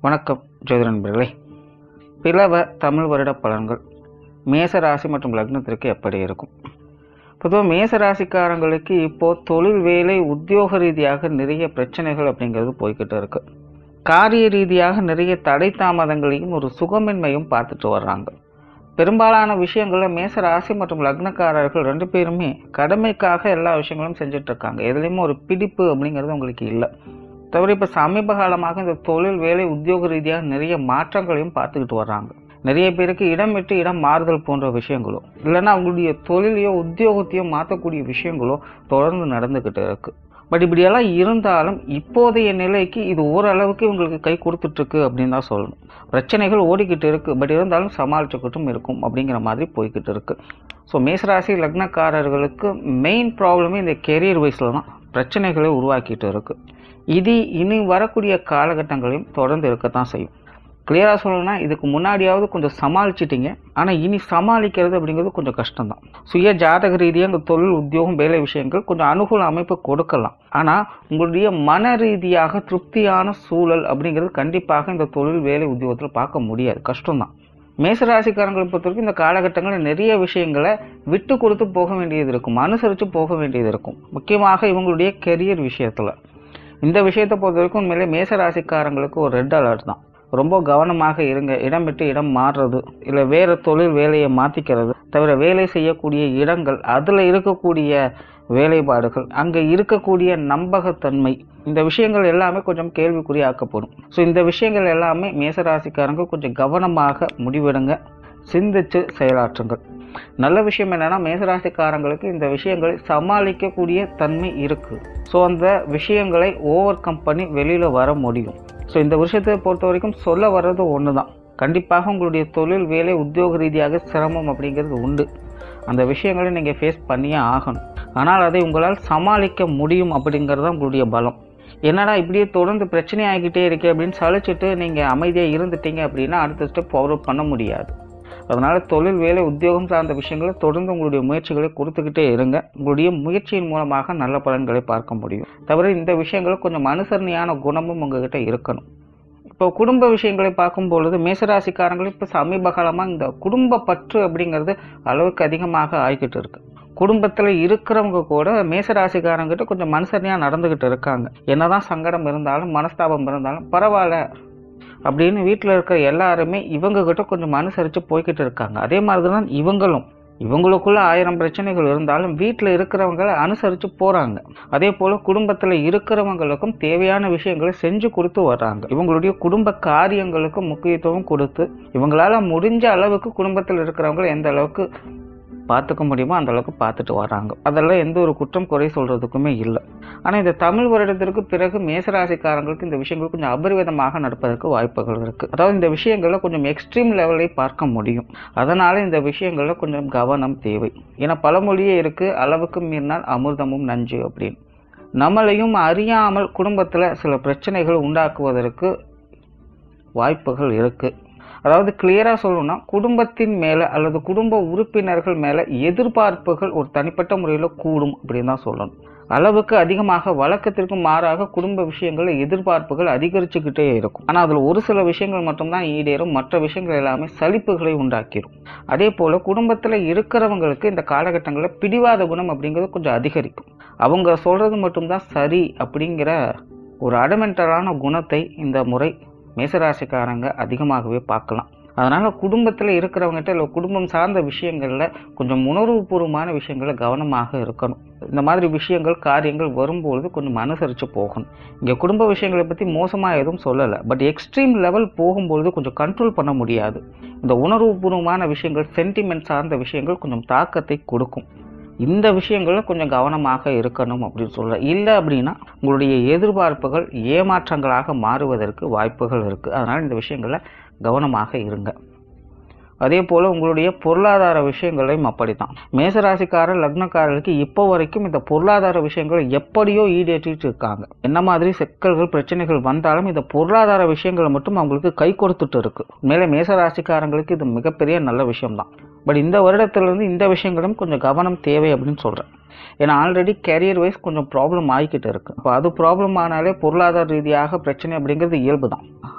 வணக்கம் ஜோதி நண்பர்களே பிளவ தமிழ் வருட பலன்கள் மேச ராசி மற்றும் லக்னத்திற்கு எப்படி இருக்கும் பொதுவாக மேச ராசிக்காரங்களுக்கு இப்போ தொழில் வேலை உத்தியோக ரீதியாக நிறைய பிரச்சனைகள் அப்படிங்கிறது போய்கிட்டு இருக்கு காரிய ரீதியாக நிறைய தடை தாமதங்களையும் ஒரு சுகமின்மையும் பார்த்துட்டு வர்றாங்க பெரும்பாலான விஷயங்களில் மேச ராசி மற்றும் லக்னக்காரர்கள் ரெண்டு பேருமே கடமைக்காக எல்லா விஷயங்களும் செஞ்சுட்டு இருக்காங்க எதுலேயுமே ஒரு பிடிப்பு அப்படிங்கிறது உங்களுக்கு இல்லை தவிர இப்போ சமீப காலமாக இந்த தொழில் வேலை உத்தியோக ரீதியாக நிறைய மாற்றங்களையும் பார்த்துக்கிட்டு வர்றாங்க நிறைய பேருக்கு இடம் விட்டு இடம் மாறுதல் போன்ற விஷயங்களோ இல்லைன்னா அவங்களுடைய தொழிலையோ உத்தியோகத்தையோ மாற்றக்கூடிய விஷயங்களோ தொடர்ந்து நடந்துக்கிட்டு இருக்கு பட் இப்படியெல்லாம் இருந்தாலும் இப்போதைய நிலைக்கு இது ஓரளவுக்கு இவங்களுக்கு கை கொடுத்துட்ருக்கு அப்படின்னு தான் சொல்லணும் பிரச்சனைகள் ஓடிக்கிட்டு இருக்கு பட் இருந்தாலும் சமாளிச்சுக்கிட்டும் இருக்கும் அப்படிங்கிற மாதிரி போய்கிட்டு இருக்கு ஸோ மேசராசி லக்னக்காரர்களுக்கு மெயின் ப்ராப்ளமே இந்த கெரியர் வைஸில் தான் பிரச்சனைகளை உருவாக்கிட்டு இருக்கு இது இனி வரக்கூடிய காலகட்டங்களையும் தொடர்ந்து இருக்கத்தான் செய்யும் கிளியராக சொல்லணும்னா இதுக்கு முன்னாடியாவது கொஞ்சம் சமாளிச்சிட்டிங்க ஆனால் இனி சமாளிக்கிறது அப்படிங்கிறது கொஞ்சம் கஷ்டம்தான் சுய ஜாதக ரீதியாக இந்த தொழில் உத்தியோகம் வேலை விஷயங்கள் கொஞ்சம் அனுகூல அமைப்பு கொடுக்கலாம் ஆனால் உங்களுடைய மன ரீதியாக திருப்தியான சூழல் அப்படிங்கிறது கண்டிப்பாக இந்த தொழில் வேலை உத்தியோகத்தில் பார்க்க முடியாது கஷ்டம்தான் மேசராசிக்காரங்களை பொறுத்த வரைக்கும் இந்த காலகட்டங்களில் நிறைய விஷயங்களை விட்டு கொடுத்து போக வேண்டியது இருக்கும் அனுசரித்து போக வேண்டியது இருக்கும் முக்கியமாக இவங்களுடைய கெரியர் விஷயத்தில் இந்த விஷயத்தை பொறுத்த வரைக்கும் உண்மையிலே மேசராசிக்காரங்களுக்கு ஒரு ரெட் அலர்ட் தான் ரொம்ப கவனமாக இருங்க இடம் விட்டு இடம் மாறுறது இல்லை வேறு தொழில் வேலையை மாற்றிக்கிறது தவிர வேலை செய்யக்கூடிய இடங்கள் அதில் இருக்கக்கூடிய வேலைப்பாடுகள் அங்கே இருக்கக்கூடிய நம்பகத்தன்மை இந்த விஷயங்கள் எல்லாமே கொஞ்சம் கேள்விக்குறியாக்கப்படும் ஸோ இந்த விஷயங்கள் எல்லாமே மேசராசிக்காரங்க கொஞ்சம் கவனமாக முடிவெடுங்க சிந்திச்சு செயலாற்றுங்கள் நல்ல விஷயம் என்னன்னா மேசராசிக்காரங்களுக்கு இந்த விஷயங்களை சமாளிக்கக்கூடிய தன்மை இருக்குது ஸோ அந்த விஷயங்களை ஓவர் கம் பண்ணி வெளியில் வர முடியும் ஸோ இந்த விஷயத்தை பொறுத்த வரைக்கும் சொல்ல வர்றது ஒன்று தான் கண்டிப்பாக உங்களுடைய தொழில் வேலை உத்தியோக ரீதியாக சிரமம் அப்படிங்கிறது உண்டு அந்த விஷயங்களை நீங்கள் ஃபேஸ் பண்ணியே ஆகணும் ஆனால் அதை உங்களால் சமாளிக்க முடியும் அப்படிங்கிறது தான் உங்களுடைய பலம் என்னடா இப்படியே தொடர்ந்து பிரச்சனை ஆகிக்கிட்டே இருக்கே அப்படின்னு சலிச்சுட்டு நீங்கள் அமைதியாக இருந்துட்டீங்க அப்படின்னா அடுத்த ஸ்டெப் ஃபார்வர்ட் பண்ண முடியாது அதனால் தொழில் வேலை உத்தியோகம் சார்ந்த விஷயங்களை தொடர்ந்து உங்களுடைய முயற்சிகளை கொடுத்துக்கிட்டே இருங்க உங்களுடைய முயற்சியின் மூலமாக நல்ல பலன்களை பார்க்க முடியும் தவிர இந்த விஷயங்களை கொஞ்சம் அனுசரணையான குணமும் உங்ககிட்ட இருக்கணும் இப்போ குடும்ப விஷயங்களை பார்க்கும் பொழுது மேசராசிக்காரங்களும் இப்போ சமீப காலமாக இந்த குடும்ப பற்று அப்படிங்கிறது அளவுக்கு அதிகமாக ஆகிக்கிட்டு இருக்கு குடும்பத்தில் இருக்கிறவங்க கூட மேசராசிக்காரங்கிட்ட கொஞ்சம் மனுசரணையாக நடந்துக்கிட்டு இருக்காங்க என்னதான் சங்கடம் இருந்தாலும் மனஸ்தாபம் இருந்தாலும் பரவாயில்ல அப்படின்னு வீட்டில் இருக்கிற எல்லாருமே இவங்க கிட்ட கொஞ்சம் அனுசரித்து போய்கிட்டு இருக்காங்க அதே மாதிரி தான் இவங்களும் இவங்களுக்குள்ள ஆயிரம் பிரச்சனைகள் இருந்தாலும் வீட்டில் இருக்கிறவங்களை அனுசரித்து போகிறாங்க அதே போல் குடும்பத்தில் இருக்கிறவங்களுக்கும் தேவையான விஷயங்களை செஞ்சு கொடுத்து வர்றாங்க இவங்களுடைய குடும்ப காரியங்களுக்கு முக்கியத்துவம் கொடுத்து இவங்களால முடிஞ்ச அளவுக்கு குடும்பத்தில் இருக்கிறவங்களை எந்த அளவுக்கு பார்த்துக்க முடியுமோ அந்த அளவுக்கு பார்த்துட்டு வராங்க அதெல்லாம் எந்த ஒரு குற்றம் குறை சொல்றதுக்குமே இல்லை ஆனால் இந்த தமிழ் வருடத்திற்கு பிறகு மேசராசிக்காரங்களுக்கு இந்த விஷயங்கள் கொஞ்சம் அபரிவிதமாக நடப்பதற்கு வாய்ப்புகள் இருக்குது அதாவது இந்த விஷயங்களில் கொஞ்சம் எக்ஸ்ட்ரீம் லெவலில் பார்க்க முடியும் அதனால் இந்த விஷயங்களில் கொஞ்சம் கவனம் தேவை ஏன்னா பழமொழியே இருக்குது அளவுக்கு மீறினால் அமிர்தமும் நஞ்சு அப்படின்னு நம்மளையும் அறியாமல் குடும்பத்தில் சில பிரச்சனைகள் உண்டாக்குவதற்கு வாய்ப்புகள் இருக்குது அதாவது கிளியராக சொல்லணும்னா குடும்பத்தின் மேலே அல்லது குடும்ப உறுப்பினர்கள் மேலே எதிர்பார்ப்புகள் ஒரு தனிப்பட்ட முறையில் கூடும் அப்படின்னு தான் சொல்லணும் அளவுக்கு அதிகமாக வழக்கத்திற்கு மாறாக குடும்ப விஷயங்களில் எதிர்பார்ப்புகள் அதிகரிச்சுக்கிட்டே இருக்கும் ஆனால் அதில் ஒரு சில விஷயங்கள் மட்டும்தான் ஈடேறும் மற்ற விஷயங்கள் எல்லாமே சலிப்புகளை உண்டாக்கிடும் அதே போல் குடும்பத்தில் இருக்கிறவங்களுக்கு இந்த காலகட்டங்களில் பிடிவாத குணம் அப்படிங்கிறது கொஞ்சம் அதிகரிக்கும் அவங்க சொல்கிறது மட்டும்தான் சரி அப்படிங்கிற ஒரு அடமெண்டலான குணத்தை இந்த முறை மேசராசிக்காரங்க அதிகமாகவே பார்க்கலாம் அதனால் குடும்பத்தில் இருக்கிறவங்ககிட்ட இல்லை குடும்பம் சார்ந்த விஷயங்களில் கொஞ்சம் உணர்வுபூர்வமான விஷயங்களில் கவனமாக இருக்கணும் இந்த மாதிரி விஷயங்கள் காரியங்கள் வரும்பொழுது கொஞ்சம் அனுசரித்து போகணும் இங்கே குடும்ப விஷயங்களை பற்றி மோசமாக எதுவும் சொல்லலை பட் எக்ஸ்ட்ரீம் லெவல் போகும்பொழுது கொஞ்சம் கண்ட்ரோல் பண்ண முடியாது இந்த உணர்வுபூர்வமான விஷயங்கள் சென்டிமெண்ட் சார்ந்த விஷயங்கள் கொஞ்சம் தாக்கத்தை கொடுக்கும் இந்த விஷயங்களில் கொஞ்சம் கவனமாக இருக்கணும் அப்படின்னு சொல்கிறேன் இல்லை அப்படின்னா உங்களுடைய எதிர்பார்ப்புகள் ஏமாற்றங்களாக மாறுவதற்கு வாய்ப்புகள் இருக்குது அதனால் இந்த விஷயங்களில் கவனமாக இருங்க அதே போல் உங்களுடைய பொருளாதார விஷயங்களையும் அப்படித்தான் மேசராசிக்காரர் லக்னக்காரர்களுக்கு இப்போ வரைக்கும் இந்த பொருளாதார விஷயங்களை எப்படியோ ஈடேற்றிட்டு இருக்காங்க என்ன மாதிரி சிக்கல்கள் பிரச்சனைகள் வந்தாலும் இந்த பொருளாதார விஷயங்களை மட்டும் அவங்களுக்கு கை கொடுத்துட்டு இருக்கு மேலே மேசராசிக்காரங்களுக்கு இது மிகப்பெரிய நல்ல விஷயம்தான் பட் இந்த வருடத்திலிருந்து இந்த விஷயங்களும் கொஞ்சம் கவனம் தேவை அப்படின்னு சொல்கிறேன் ஏன்னா ஆல்ரெடி கேரியர் வைஸ் கொஞ்சம் ப்ராப்ளம் ஆகிக்கிட்டு இருக்கு அப்போ அது ப்ராப்ளம் ஆனாலே பொருளாதார ரீதியாக பிரச்சனை அப்படிங்கிறது இயல்பு தான்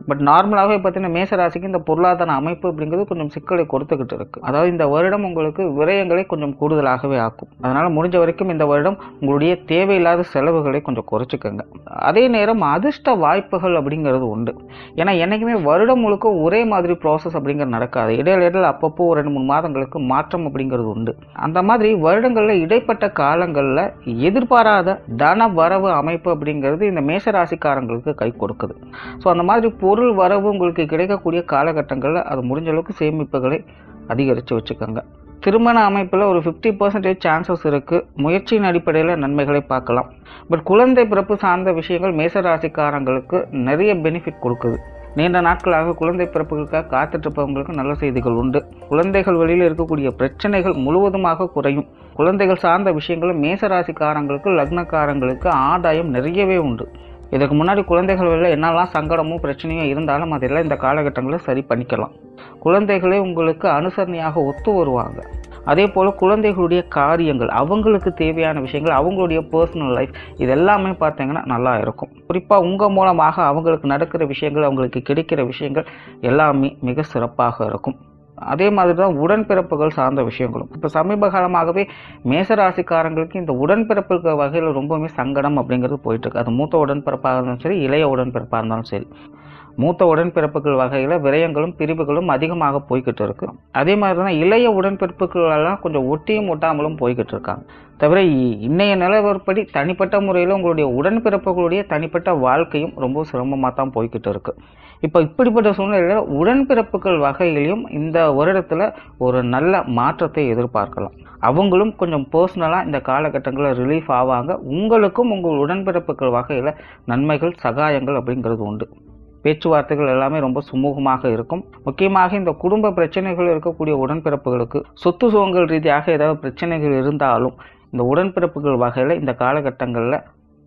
பட் நார்மலாகவே பார்த்தீங்கன்னா மேசராசிக்கு இந்த பொருளாதார அமைப்பு அப்படிங்கிறது கொஞ்சம் சிக்கலை கொடுத்துக்கிட்டு இருக்கு அதாவது இந்த வருடம் உங்களுக்கு விரயங்களை கொஞ்சம் கூடுதலாகவே ஆக்கும் அதனால முடிஞ்ச வரைக்கும் இந்த வருடம் உங்களுடைய தேவையில்லாத செலவுகளை கொஞ்சம் குறைச்சிக்கோங்க அதே நேரம் அதிர்ஷ்ட வாய்ப்புகள் அப்படிங்கிறது உண்டு ஏன்னா என்னைக்குமே வருடம் முழுக்க ஒரே மாதிரி ப்ராசஸ் அப்படிங்கிறது நடக்காது இடையில இடையில அப்பப்போ ஒரு ரெண்டு மூணு மாதங்களுக்கு மாற்றம் அப்படிங்கிறது உண்டு அந்த மாதிரி வருடங்களில் இடைப்பட்ட காலங்களில் எதிர்பாராத தன வரவு அமைப்பு அப்படிங்கிறது இந்த மேசராசிக்காரங்களுக்கு கை கொடுக்குது ஸோ அந்த மாதிரி பொருள் வரவு உங்களுக்கு கிடைக்கக்கூடிய காலகட்டங்களில் அது முடிஞ்ச அளவுக்கு சேமிப்புகளை அதிகரித்து வச்சுக்கோங்க திருமண அமைப்பில் ஒரு ஃபிஃப்டி பர்சன்டேஜ் சான்சஸ் இருக்குது முயற்சியின் அடிப்படையில் நன்மைகளை பார்க்கலாம் பட் குழந்தை பிறப்பு சார்ந்த விஷயங்கள் மேசராசிக்காரங்களுக்கு நிறைய பெனிஃபிட் கொடுக்குது நீண்ட நாட்களாக குழந்தை பிறப்புகளுக்காக காத்துட்டு இருப்பவங்களுக்கு நல்ல செய்திகள் உண்டு குழந்தைகள் வழியில் இருக்கக்கூடிய பிரச்சனைகள் முழுவதுமாக குறையும் குழந்தைகள் சார்ந்த விஷயங்கள் மேசராசிக்காரங்களுக்கு லக்னக்காரங்களுக்கு ஆதாயம் நிறையவே உண்டு இதுக்கு முன்னாடி குழந்தைகள் வழியில் என்னெல்லாம் சங்கடமும் பிரச்சனையும் இருந்தாலும் அதெல்லாம் இந்த காலகட்டங்களில் சரி பண்ணிக்கலாம் குழந்தைகளே உங்களுக்கு அனுசரணையாக ஒத்து வருவாங்க அதே போல் குழந்தைகளுடைய காரியங்கள் அவங்களுக்கு தேவையான விஷயங்கள் அவங்களுடைய பர்சனல் லைஃப் இது எல்லாமே பார்த்தீங்கன்னா நல்லா இருக்கும் குறிப்பாக உங்கள் மூலமாக அவங்களுக்கு நடக்கிற விஷயங்கள் அவங்களுக்கு கிடைக்கிற விஷயங்கள் எல்லாமே மிக சிறப்பாக இருக்கும் அதே மாதிரி தான் உடன்பிறப்புகள் சார்ந்த விஷயங்களும் இப்போ சமீப காலமாகவே மேசராசிக்காரங்களுக்கு இந்த உடன்பிறப்புகள் வகையில் ரொம்பவுமே சங்கடம் அப்படிங்கிறது போயிட்டு இருக்கு அது மூத்த உடன்பிறப்பாக இருந்தாலும் சரி இளைய உடன்பிறப்பாக இருந்தாலும் சரி மூத்த உடன்பிறப்புகள் வகையில் விரயங்களும் பிரிவுகளும் அதிகமாக போய்கிட்டு இருக்கு அதே மாதிரி தான் இளைய உடன்பிறப்புகள் எல்லாம் கொஞ்சம் ஒட்டியும் ஒட்டாமலும் போய்கிட்டு இருக்காங்க தவிர இ- இன்னைய நிலவரப்படி தனிப்பட்ட முறையில் உங்களுடைய உடன்பிறப்புகளுடைய தனிப்பட்ட வாழ்க்கையும் ரொம்ப சிரமமாக தான் போய்கிட்டு இருக்கு இப்போ இப்படிப்பட்ட சூழ்நிலையில் உடன்பிறப்புகள் வகையிலையும் இந்த வருடத்தில் ஒரு நல்ல மாற்றத்தை எதிர்பார்க்கலாம் அவங்களும் கொஞ்சம் பர்சனலாக இந்த காலகட்டங்களில் ரிலீஃப் ஆவாங்க உங்களுக்கும் உங்கள் உடன்பிறப்புகள் வகையில் நன்மைகள் சகாயங்கள் அப்படிங்கிறது உண்டு பேச்சுவார்த்தைகள் எல்லாமே ரொம்ப சுமூகமாக இருக்கும் முக்கியமாக இந்த குடும்ப பிரச்சனைகள் இருக்கக்கூடிய உடன்பிறப்புகளுக்கு சொத்து சுகங்கள் ரீதியாக ஏதாவது பிரச்சனைகள் இருந்தாலும் இந்த உடன்பிறப்புகள் வகையில் இந்த காலகட்டங்களில்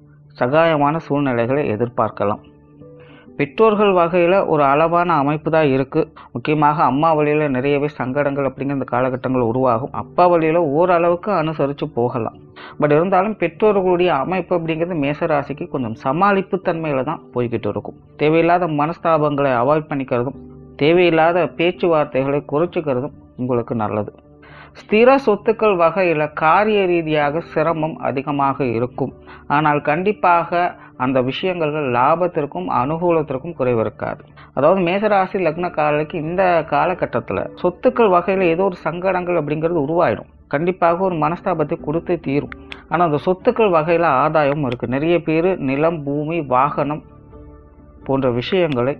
சகாயமான சூழ்நிலைகளை எதிர்பார்க்கலாம் பெற்றோர்கள் வகையில் ஒரு அளவான அமைப்பு தான் இருக்குது முக்கியமாக அம்மா வழியில் நிறையவே சங்கடங்கள் அப்படிங்கிற இந்த காலகட்டங்கள் உருவாகும் அப்பா வழியில் ஓரளவுக்கு அனுசரித்து போகலாம் பட் இருந்தாலும் பெற்றோர்களுடைய அமைப்பு அப்படிங்கிறது மேசராசிக்கு கொஞ்சம் சமாளிப்பு தன்மையில் தான் போய்கிட்டு இருக்கும் தேவையில்லாத மனஸ்தாபங்களை அவாய்ட் பண்ணிக்கிறதும் தேவையில்லாத பேச்சுவார்த்தைகளை குறைச்சிக்கிறதும் உங்களுக்கு நல்லது ஸ்திர சொத்துக்கள் வகையில் காரிய ரீதியாக சிரமம் அதிகமாக இருக்கும் ஆனால் கண்டிப்பாக அந்த விஷயங்கள் லாபத்திற்கும் அனுகூலத்திற்கும் குறைவு இருக்காது அதாவது மேசராசி லக்னக்காரர்களுக்கு இந்த காலகட்டத்தில் சொத்துக்கள் வகையில் ஏதோ ஒரு சங்கடங்கள் அப்படிங்கிறது உருவாயிடும் கண்டிப்பாக ஒரு மனஸ்தாபத்தை கொடுத்து தீரும் ஆனால் அந்த சொத்துக்கள் வகையில் ஆதாயம் இருக்குது நிறைய பேர் நிலம் பூமி வாகனம் போன்ற விஷயங்களை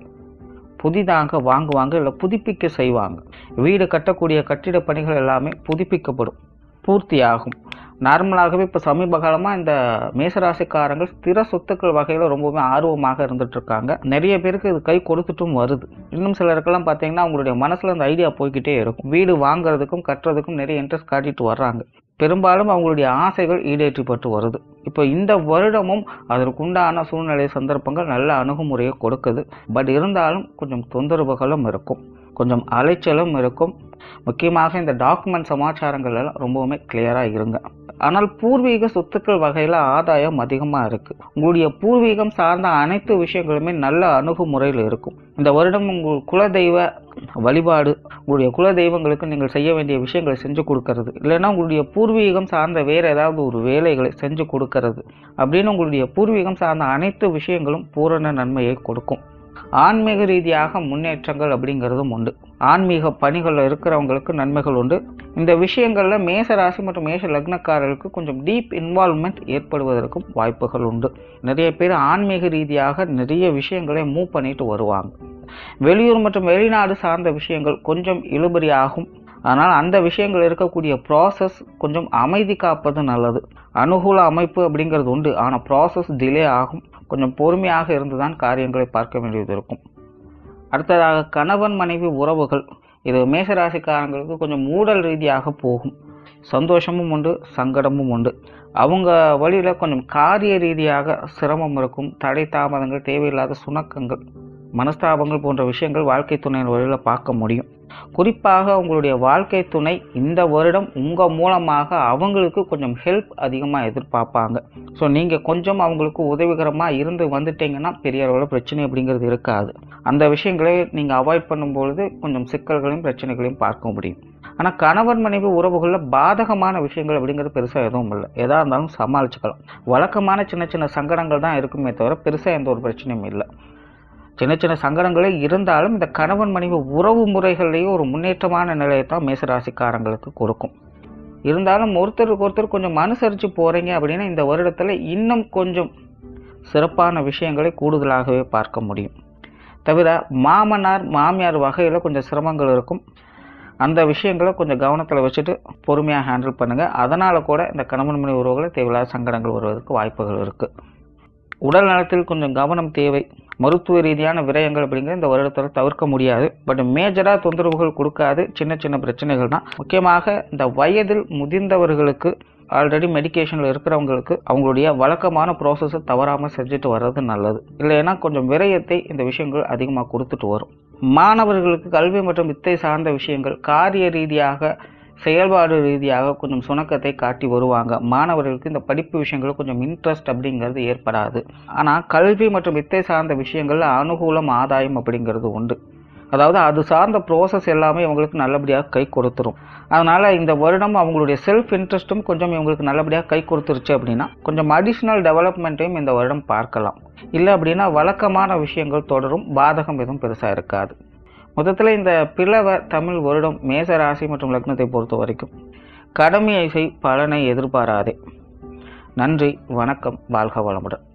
புதிதாக வாங்குவாங்க இல்லை புதுப்பிக்க செய்வாங்க வீடு கட்டக்கூடிய கட்டிட பணிகள் எல்லாமே புதுப்பிக்கப்படும் பூர்த்தியாகும் நார்மலாகவே இப்போ சமீப காலமாக இந்த மேசராசிக்காரங்க ஸ்திர சொத்துக்கள் வகையில் ரொம்பவுமே ஆர்வமாக இருந்துட்டு இருக்காங்க நிறைய பேருக்கு இது கை கொடுத்துட்டும் வருது இன்னும் சிலருக்கெல்லாம் பார்த்தீங்கன்னா அவங்களுடைய மனசில் அந்த ஐடியா போய்கிட்டே இருக்கும் வீடு வாங்குறதுக்கும் கட்டுறதுக்கும் நிறைய இன்ட்ரெஸ்ட் காட்டிட்டு வர்றாங்க பெரும்பாலும் அவங்களுடைய ஆசைகள் ஈடேற்றப்பட்டு வருது இப்போ இந்த வருடமும் அதற்குண்டான சூழ்நிலை சந்தர்ப்பங்கள் நல்ல அணுகுமுறையை கொடுக்குது பட் இருந்தாலும் கொஞ்சம் தொந்தரவுகளும் இருக்கும் கொஞ்சம் அலைச்சலும் இருக்கும் முக்கியமாக இந்த டாக்குமெண்ட் சமாச்சாரங்கள் எல்லாம் ரொம்பவுமே கிளியராக இருங்க ஆனால் பூர்வீக சொத்துக்கள் வகையில் ஆதாயம் அதிகமாக இருக்குது உங்களுடைய பூர்வீகம் சார்ந்த அனைத்து விஷயங்களுமே நல்ல அணுகுமுறையில் இருக்கும் இந்த வருடம் உங்கள் குலதெய்வ வழிபாடு உங்களுடைய குல தெய்வங்களுக்கு நீங்கள் செய்ய வேண்டிய விஷயங்களை செஞ்சு கொடுக்கறது இல்லைன்னா உங்களுடைய பூர்வீகம் சார்ந்த வேற ஏதாவது ஒரு வேலைகளை செஞ்சு கொடுக்கறது அப்படின்னு உங்களுடைய பூர்வீகம் சார்ந்த அனைத்து விஷயங்களும் பூரண நன்மையை கொடுக்கும் ஆன்மீக ரீதியாக முன்னேற்றங்கள் அப்படிங்கிறதும் உண்டு ஆன்மீக பணிகளில் இருக்கிறவங்களுக்கு நன்மைகள் உண்டு இந்த விஷயங்களில் மேச ராசி மற்றும் மேஷ லக்னக்காரர்களுக்கு கொஞ்சம் டீப் இன்வால்வ்மெண்ட் ஏற்படுவதற்கும் வாய்ப்புகள் உண்டு நிறைய பேர் ஆன்மீக ரீதியாக நிறைய விஷயங்களை மூவ் பண்ணிட்டு வருவாங்க வெளியூர் மற்றும் வெளிநாடு சார்ந்த விஷயங்கள் கொஞ்சம் இழுபறியாகும் ஆனால் அந்த விஷயங்கள் இருக்கக்கூடிய ப்ராசஸ் கொஞ்சம் அமைதி காப்பது நல்லது அனுகூல அமைப்பு அப்படிங்கிறது உண்டு ஆனால் ப்ராசஸ் டிலே ஆகும் கொஞ்சம் பொறுமையாக இருந்துதான் காரியங்களை பார்க்க வேண்டியது இருக்கும் அடுத்ததாக கணவன் மனைவி உறவுகள் இது மேசராசிக்காரங்களுக்கு கொஞ்சம் மூடல் ரீதியாக போகும் சந்தோஷமும் உண்டு சங்கடமும் உண்டு அவங்க வழியில் கொஞ்சம் காரிய ரீதியாக சிரமம் இருக்கும் தடை தாமதங்கள் தேவையில்லாத சுணக்கங்கள் மனஸ்தாபங்கள் போன்ற விஷயங்கள் வாழ்க்கை துணையின் வழியில் பார்க்க முடியும் குறிப்பாக உங்களுடைய வாழ்க்கை துணை இந்த வருடம் உங்கள் மூலமாக அவங்களுக்கு கொஞ்சம் ஹெல்ப் அதிகமாக எதிர்பார்ப்பாங்க ஸோ நீங்கள் கொஞ்சம் அவங்களுக்கு உதவிகரமாக இருந்து வந்துட்டீங்கன்னா பெரிய அளவில் பிரச்சனை அப்படிங்கிறது இருக்காது அந்த விஷயங்களை நீங்கள் அவாய்ட் பண்ணும்பொழுது கொஞ்சம் சிக்கல்களையும் பிரச்சனைகளையும் பார்க்க முடியும் ஆனால் கணவன் மனைவி உறவுகளில் பாதகமான விஷயங்கள் அப்படிங்கிறது பெருசாக எதுவும் இல்லை எதாக இருந்தாலும் சமாளிச்சுக்கலாம் வழக்கமான சின்ன சின்ன சங்கடங்கள் தான் இருக்குமே தவிர பெருசாக எந்த ஒரு பிரச்சனையும் இல்லை சின்ன சின்ன சங்கடங்களே இருந்தாலும் இந்த கணவன் மனைவி உறவு முறைகள்லேயும் ஒரு முன்னேற்றமான நிலையை தான் மேசராசிக்காரங்களுக்கு கொடுக்கும் இருந்தாலும் ஒருத்தருக்கு ஒருத்தர் கொஞ்சம் அனுசரித்து போகிறீங்க அப்படின்னா இந்த வருடத்தில் இன்னும் கொஞ்சம் சிறப்பான விஷயங்களை கூடுதலாகவே பார்க்க முடியும் தவிர மாமனார் மாமியார் வகையில் கொஞ்சம் சிரமங்கள் இருக்கும் அந்த விஷயங்களை கொஞ்சம் கவனத்தில் வச்சுட்டு பொறுமையாக ஹேண்டில் பண்ணுங்கள் அதனால் கூட இந்த கணவன் மனைவி உறவுகளை தேவையில்லாத சங்கடங்கள் வருவதற்கு வாய்ப்புகள் இருக்குது உடல் நலத்தில் கொஞ்சம் கவனம் தேவை மருத்துவ ரீதியான விரயங்கள் அப்படிங்கிறது இந்த வருடத்தில் தவிர்க்க முடியாது பட் மேஜராக தொந்தரவுகள் கொடுக்காது சின்ன சின்ன பிரச்சனைகள் தான் முக்கியமாக இந்த வயதில் முதிர்ந்தவர்களுக்கு ஆல்ரெடி மெடிக்கேஷனில் இருக்கிறவங்களுக்கு அவங்களுடைய வழக்கமான ப்ராசஸை தவறாமல் செஞ்சுட்டு வர்றது நல்லது இல்லைன்னா கொஞ்சம் விரயத்தை இந்த விஷயங்கள் அதிகமாக கொடுத்துட்டு வரும் மாணவர்களுக்கு கல்வி மற்றும் வித்தை சார்ந்த விஷயங்கள் காரிய ரீதியாக செயல்பாடு ரீதியாக கொஞ்சம் சுணக்கத்தை காட்டி வருவாங்க மாணவர்களுக்கு இந்த படிப்பு விஷயங்கள் கொஞ்சம் இன்ட்ரெஸ்ட் அப்படிங்கிறது ஏற்படாது ஆனால் கல்வி மற்றும் வித்தை சார்ந்த விஷயங்கள் அனுகூலம் ஆதாயம் அப்படிங்கிறது உண்டு அதாவது அது சார்ந்த ப்ரோசஸ் எல்லாமே இவங்களுக்கு நல்லபடியாக கை கொடுத்துரும் அதனால் இந்த வருடம் அவங்களுடைய செல்ஃப் இன்ட்ரெஸ்ட்டும் கொஞ்சம் இவங்களுக்கு நல்லபடியாக கை கொடுத்துருச்சு அப்படின்னா கொஞ்சம் அடிஷ்னல் டெவலப்மெண்ட்டையும் இந்த வருடம் பார்க்கலாம் இல்லை அப்படின்னா வழக்கமான விஷயங்கள் தொடரும் பாதகம் எதுவும் பெருசாக இருக்காது மொத்தத்தில் இந்த பிளவ தமிழ் வருடம் மேச ராசி மற்றும் லக்னத்தை பொறுத்த வரைக்கும் கடமையை செய் பலனை எதிர்பாராதே நன்றி வணக்கம் வாழ்க வளமுடன்